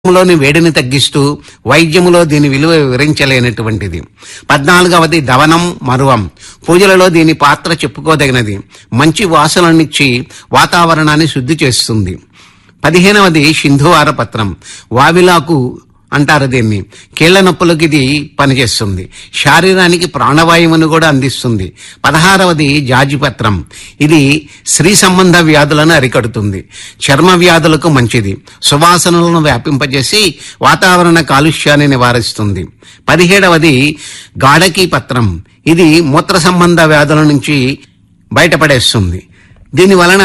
లోని వేడిని తగ్గిస్తూ వైద్యములో దీని విలువ వివరించలేనటువంటిది పద్నాలుగవది దవనం మరువం పూజలలో దీని పాత్ర చెప్పుకోదగినది మంచి వాసననిచ్చి వాతావరణాన్ని శుద్ధి చేస్తుంది పదిహేనవది సింధువార పత్రం వావిలాకు అంటారు దీన్ని కీళ్ల నొప్పులకు ఇది పనిచేస్తుంది శారీరానికి ప్రాణవాయువును కూడా అందిస్తుంది పదహారవది జాజిపత్రం ఇది స్త్రీ సంబంధ వ్యాధులను అరికడుతుంది చర్మ వ్యాధులకు మంచిది సువాసనలను వ్యాపింపజేసి వాతావరణ కాలుష్యాన్ని నివారిస్తుంది పదిహేడవది గాఢకీ పత్రం ఇది మూత్ర సంబంధ వ్యాధుల నుంచి బయటపడేస్తుంది దీని వలన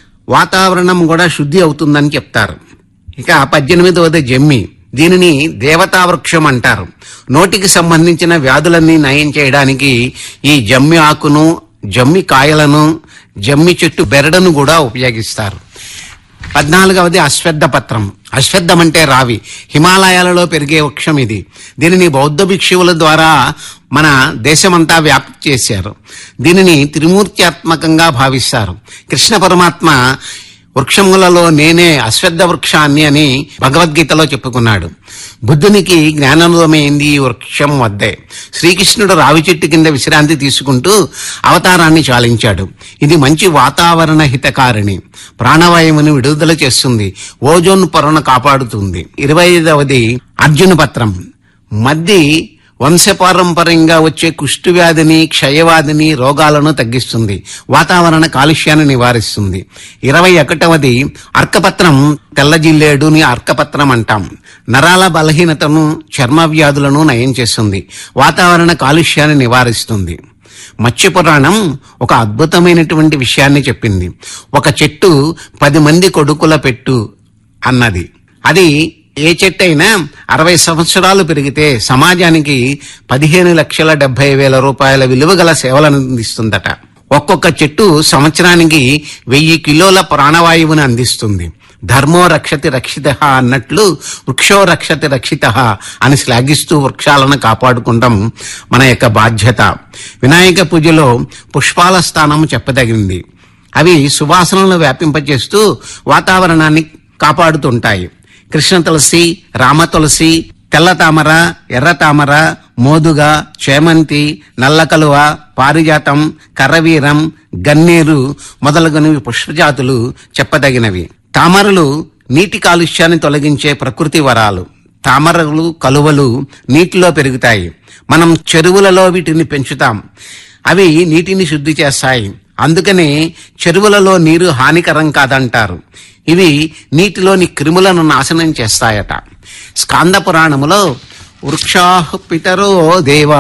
వాతావరణం కూడా శుద్ధి అవుతుందని చెప్తారు ఇక పద్దెనిమిదవది జమ్మి దీనిని దేవతా వృక్షం అంటారు నోటికి సంబంధించిన వ్యాధులన్నీ నయం చేయడానికి ఈ జమ్మి ఆకును జమ్మి కాయలను జమ్మి చెట్టు బెరడును కూడా ఉపయోగిస్తారు పద్నాలుగవది అశ్వద్ధ పత్రం అశ్వద్ధం అంటే రావి హిమాలయాలలో పెరిగే వృక్షం ఇది దీనిని బౌద్ధ భిక్షువుల ద్వారా మన దేశమంతా వ్యాప్తి చేశారు దీనిని త్రిమూర్త్యాత్మకంగా భావిస్తారు కృష్ణ పరమాత్మ వృక్షములలో నేనే అశ్వద్ధ వృక్షాన్ని అని భగవద్గీతలో చెప్పుకున్నాడు బుద్ధునికి జ్ఞానోదమైంది ఈ వృక్షం వద్దే శ్రీకృష్ణుడు రావి చెట్టు కింద విశ్రాంతి తీసుకుంటూ అవతారాన్ని చాలించాడు ఇది మంచి వాతావరణ హితకారిణి ప్రాణవాయువుని విడుదల చేస్తుంది ఓజోన్ పొరను కాపాడుతుంది ఇరవై ఐదవది అర్జున పత్రం మద్ది వంశపారంపర్యంగా వచ్చే కుష్టు వ్యాధిని క్షయవ్యాధిని రోగాలను తగ్గిస్తుంది వాతావరణ కాలుష్యాన్ని నివారిస్తుంది ఇరవై ఒకటవది అర్కపత్రం తెల్ల జిల్లేడుని అర్కపత్రం అంటాం నరాల బలహీనతను చర్మ వ్యాధులను నయం చేస్తుంది వాతావరణ కాలుష్యాన్ని నివారిస్తుంది మత్స్య పురాణం ఒక అద్భుతమైనటువంటి విషయాన్ని చెప్పింది ఒక చెట్టు పది మంది కొడుకుల పెట్టు అన్నది అది ఏ చెట్టు అయినా అరవై సంవత్సరాలు పెరిగితే సమాజానికి పదిహేను లక్షల డెబ్బై వేల రూపాయల విలువ గల సేవలను అందిస్తుందట ఒక్కొక్క చెట్టు సంవత్సరానికి వెయ్యి కిలోల ప్రాణవాయువుని అందిస్తుంది ధర్మో రక్షతి రక్షిత అన్నట్లు వృక్షో రక్షతి రక్షిత అని శ్లాఘిస్తూ వృక్షాలను కాపాడుకుంటాం మన యొక్క బాధ్యత వినాయక పూజలో పుష్పాల స్థానం చెప్పదగింది అవి సువాసనలను వ్యాపింపచేస్తూ వాతావరణాన్ని కాపాడుతుంటాయి కృష్ణ తులసి రామ తులసి తెల్ల తామర ఎర్ర తామర మోదుగ చేమంతి నల్ల కలువ పారిజాతం కర్రవీరం గన్నేరు మొదలగునవి పుష్పజాతులు చెప్పదగినవి తామరలు నీటి కాలుష్యాన్ని తొలగించే ప్రకృతి వరాలు తామరలు కలువలు నీటిలో పెరుగుతాయి మనం చెరువులలో వీటిని పెంచుతాం అవి నీటిని శుద్ధి చేస్తాయి అందుకనే చెరువులలో నీరు హానికరం కాదంటారు ఇవి నీటిలోని క్రిములను నాశనం చేస్తాయట స్కాంద పురాణములో వృక్షా పితరో దేవా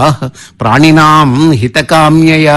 ప్రాణినాం హితకామ్యయ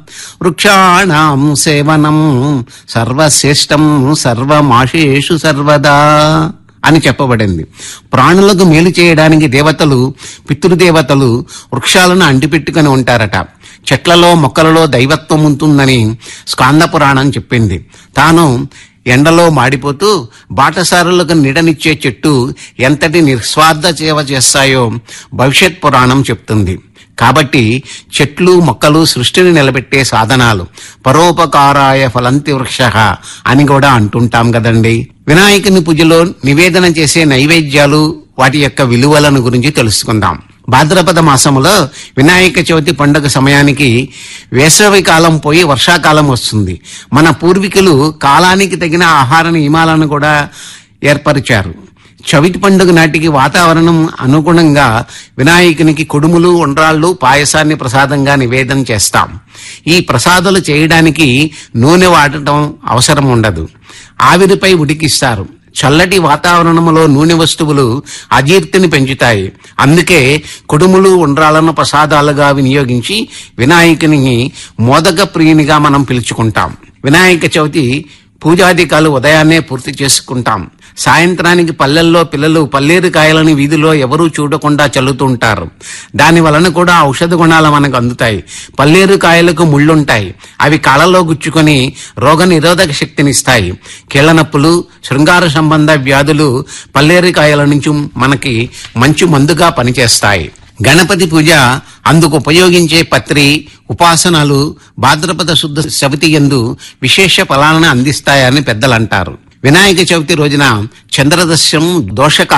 వృక్షాణం సేవనం సర్వశ్రేష్టం సర్వమాషేషు సర్వదా అని చెప్పబడింది ప్రాణులకు మేలు చేయడానికి దేవతలు పితృదేవతలు వృక్షాలను అంటిపెట్టుకుని ఉంటారట చెట్లలో మొక్కలలో దైవత్వం ఉంటుందని స్కాంద పురాణం చెప్పింది తాను ఎండలో మాడిపోతూ బాటసారులకు నీడనిచ్చే చెట్టు ఎంతటి నిస్వార్థ సేవ చేస్తాయో భవిష్యత్ పురాణం చెప్తుంది కాబట్టి చెట్లు మొక్కలు సృష్టిని నిలబెట్టే సాధనాలు పరోపకారాయ ఫలంతి వృక్ష అని కూడా అంటుంటాం కదండి వినాయకుని పూజలో నివేదన చేసే నైవేద్యాలు వాటి యొక్క విలువలను గురించి తెలుసుకుందాం భాద్రపద మాసములో వినాయక చవితి పండుగ సమయానికి వేసవి కాలం పోయి వర్షాకాలం వస్తుంది మన పూర్వీకులు కాలానికి తగిన ఆహార నియమాలను కూడా ఏర్పరిచారు చవితి పండుగ నాటికి వాతావరణం అనుగుణంగా వినాయకునికి కుడుములు ఉండ్రాళ్ళు పాయసాన్ని ప్రసాదంగా నివేదన చేస్తాం ఈ ప్రసాదాలు చేయడానికి నూనె వాడటం అవసరం ఉండదు ఆవిరిపై ఉడికిస్తారు చల్లటి వాతావరణంలో నూనె వస్తువులు అజీర్తిని పెంచుతాయి అందుకే కుడుములు ఉండ్రాలను ప్రసాదాలుగా వినియోగించి వినాయకుని మోదక ప్రియునిగా మనం పిలుచుకుంటాం వినాయక చవితి పూజాధికాలు ఉదయాన్నే పూర్తి చేసుకుంటాం సాయంత్రానికి పల్లెల్లో పిల్లలు పల్లేరు కాయలని వీధిలో ఎవరూ చూడకుండా చల్లుతుంటారు దాని వలన కూడా ఔషధ గుణాలు మనకు అందుతాయి పల్లేరు కాయలకు ముళ్ళుంటాయి అవి కాళ్ళలో గుచ్చుకొని రోగ నిరోధక శక్తినిస్తాయి కీళ్ల నొప్పులు శృంగార సంబంధ వ్యాధులు పల్లేరు కాయల నుంచి మనకి మంచి మందుగా పనిచేస్తాయి గణపతి పూజ అందుకు ఉపయోగించే పత్రి ఉపాసనలు భాద్రపద శుద్ధ చవితి ఎందు విశేష ఫలాలను అందిస్తాయని పెద్దలు అంటారు వినాయక చవితి రోజున చంద్రదస్యం దోష